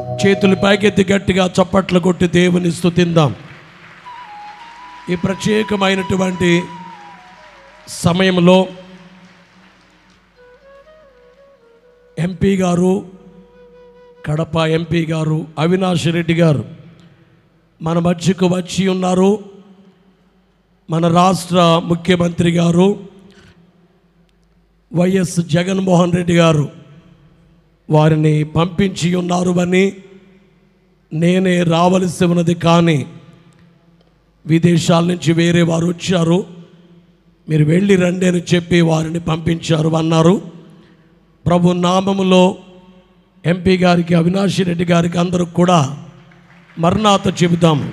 చేతులు పైకెత్తి గట్టిగా చప్పట్లు కొట్టి దేవుని స్తుతిందాం ఈ ప్రత్యేకమైనటువంటి సమయంలో ఎంపీ గారు కడప ఎంపీ గారు అవినాష్ రెడ్డి గారు మన మధ్యకు వచ్చి ఉన్నారు మన రాష్ట్ర ముఖ్యమంత్రి గారు వైఎస్ జగన్మోహన్ రెడ్డి గారు వారిని పంపించి ఉన్నారు అని నేనే రావలసి ఉన్నది కానీ విదేశాల నుంచి వేరే వారు వచ్చారు మీరు వెళ్ళి రండి అని చెప్పి వారిని పంపించారు అన్నారు ప్రభు నామములో ఎంపీ గారికి అవినాష్ రెడ్డి గారికి అందరూ కూడా మరణాత చెబుతాము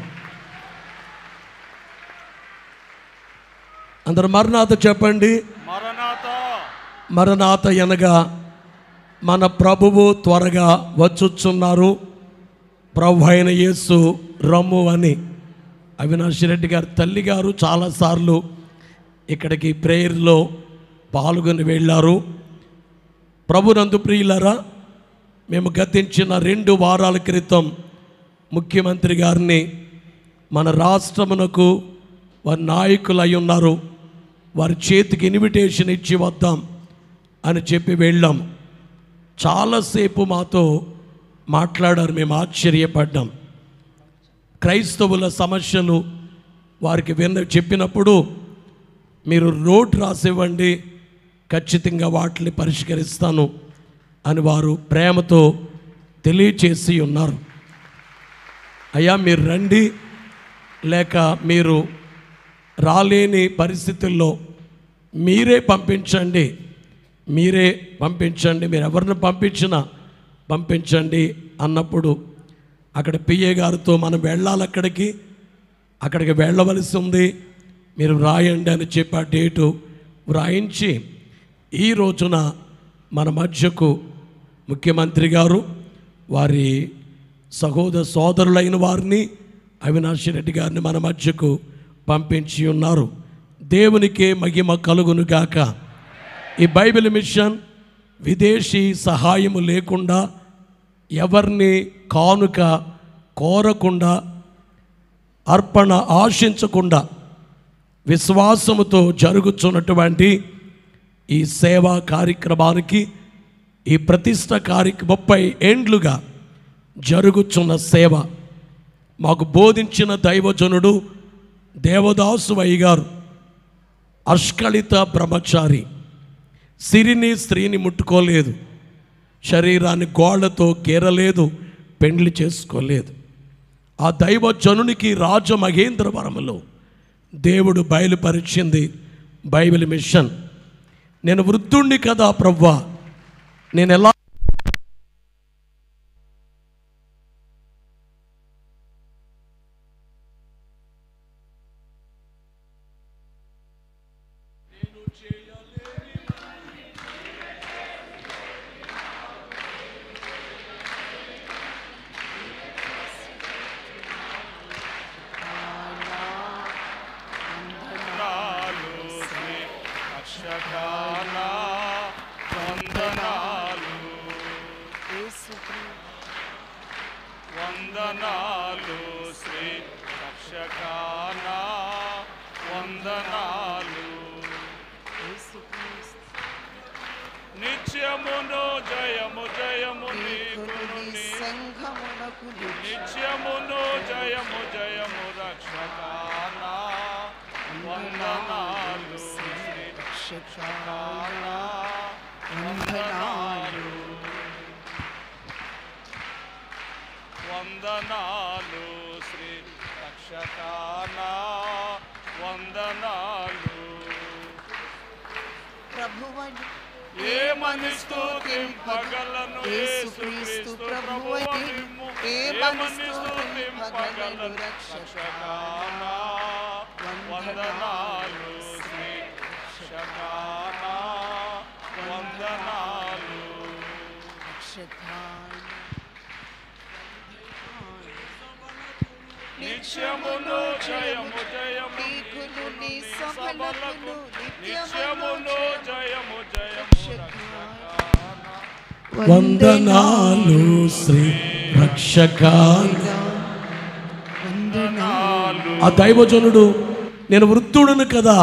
అందరు మరణాత చెప్పండి మరణాత మరణాత అనగా మన ప్రభువు త్వరగా వచ్చుచున్నారు ప్రభు అయిన యేసు రమ్ము అని అవినాష్ రెడ్డి గారి తల్లి గారు చాలాసార్లు ఇక్కడికి ప్రేయర్లో పాల్గొని వెళ్ళారు ప్రభునందు ప్రియులరా మేము గతించిన రెండు వారాల క్రితం ముఖ్యమంత్రి గారిని మన రాష్ట్రమునకు వారి నాయకులు అయి ఉన్నారు వారి చేతికి ఇన్విటేషన్ ఇచ్చి వద్దాం అని చెప్పి వెళ్ళాం చాలాసేపు మాతో మాట్లాడారు మేము ఆశ్చర్యపడ్డాం క్రైస్తవుల సమస్యలు వారికి విన్న చెప్పినప్పుడు మీరు నోట్ రాసివ్వండి ఖచ్చితంగా వాటిని పరిష్కరిస్తాను అని వారు ప్రేమతో తెలియచేసి ఉన్నారు అయ్యా మీరు రండి లేక మీరు రాలేని పరిస్థితుల్లో మీరే పంపించండి మీరే పంపించండి మీరు ఎవరిని పంపించినా పంపించండి అన్నప్పుడు అక్కడ పిఏ గారితో మనం వెళ్ళాలి అక్కడికి అక్కడికి వెళ్ళవలసి ఉంది మీరు రాయండి అని చెప్పి ఆ డేటు వ్రాయించి ఈ రోజున మన మధ్యకు ముఖ్యమంత్రి గారు వారి సహోదర సోదరులైన వారిని అవినాష్ రెడ్డి గారిని మన మధ్యకు పంపించి ఉన్నారు దేవునికే మహిమ కలుగును గాక ఈ బైబిల్ మిషన్ విదేశీ సహాయము లేకుండా ఎవరిని కానుక కోరకుండా అర్పణ ఆశించకుండా విశ్వాసముతో జరుగుతున్నటువంటి ఈ సేవా కార్యక్రమానికి ఈ ప్రతిష్ట కార్యక్రమ ముప్పై ఏండ్లుగా జరుగుతున్న సేవ మాకు బోధించిన దైవజనుడు దేవదాసు అయ్య గారు అష్కళిత బ్రహ్మచారి సిరిని స్త్రీని ముట్టుకోలేదు శరీరాన్ని గోళ్లతో గీరలేదు పెండ్లి చేసుకోలేదు ఆ దైవజనునికి రాజమహేంద్రవరములో దేవుడు బయలుపరిచింది బైబిల్ మిషన్ నేను వృద్ధుణ్ణి కదా ప్రవ్వా నేను ఎలా వందనాలు శ్రీ రక్షకాల వందనాలు వందనాలు శ్రీ రక్షకాల వందనాలు నిత్యమును జయము జయము నీకును నీ సంఘమునకు నిత్యమును జయము జయము రక్షకానా వందనాలు శ్రీ రక్షకానా వందనాలు వందనాలు శ్రీ రక్షకానా వందనాలు ప్రభువని ఏమని స్తుతింపగలను యేసుక్రీస్తు ప్రభువని ఏమని స్తుతింపగలను రక్షకానా వందనాలు శ్రీ రక్షకానా వందనాలు రక్షకాయ నిత్యమును జయము జయము నీకును నీ సభలకును నిత్యమును జయము జయము రక్షకానా వందనాలు శ్రీ రక్షక నాలు ఆ దైవజనుడు నేను వృద్ధుడును కదా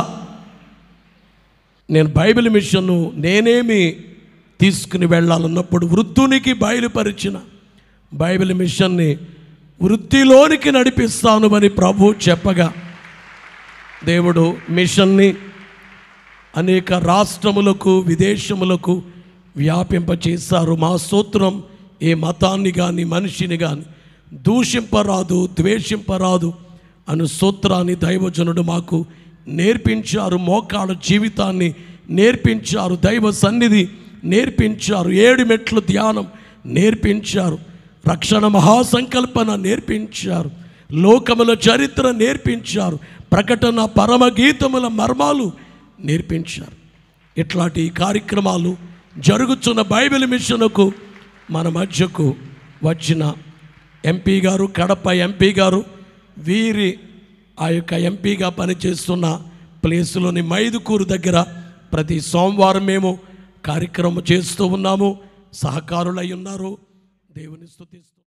నేను బైబిల్ మిషన్ను నేనేమి తీసుకుని వెళ్ళాలన్నప్పుడు వృద్ధునికి బయలుపరిచిన బైబిల్ మిషన్ని వృద్ధిలోనికి నడిపిస్తాను అని ప్రభు చెప్పగా దేవుడు మిషన్ని అనేక రాష్ట్రములకు విదేశములకు వ్యాపింపచేశారు మా సూత్రం ఏ మతాన్ని కానీ మనిషిని కానీ దూషింపరాదు ద్వేషింపరాదు అను సూత్రాన్ని దైవజనుడు మాకు నేర్పించారు మోకాళ్ళ జీవితాన్ని నేర్పించారు దైవ సన్నిధి నేర్పించారు ఏడు మెట్ల ధ్యానం నేర్పించారు రక్షణ మహాసంకల్పన నేర్పించారు లోకముల చరిత్ర నేర్పించారు ప్రకటన పరమగీతముల మర్మాలు నేర్పించారు ఇట్లాంటి కార్యక్రమాలు జరుగుతున్న బైబిల్ మిషన్కు మన మధ్యకు వచ్చిన ఎంపీ గారు కడప ఎంపీ గారు వీరి ఆ యొక్క ఎంపీగా పనిచేస్తున్న ప్లేసులోని మైదుకూరు దగ్గర ప్రతి సోమవారం మేము కార్యక్రమం చేస్తూ ఉన్నాము సహకారులై ఉన్నారు దేవుని స్తుతిస్తూ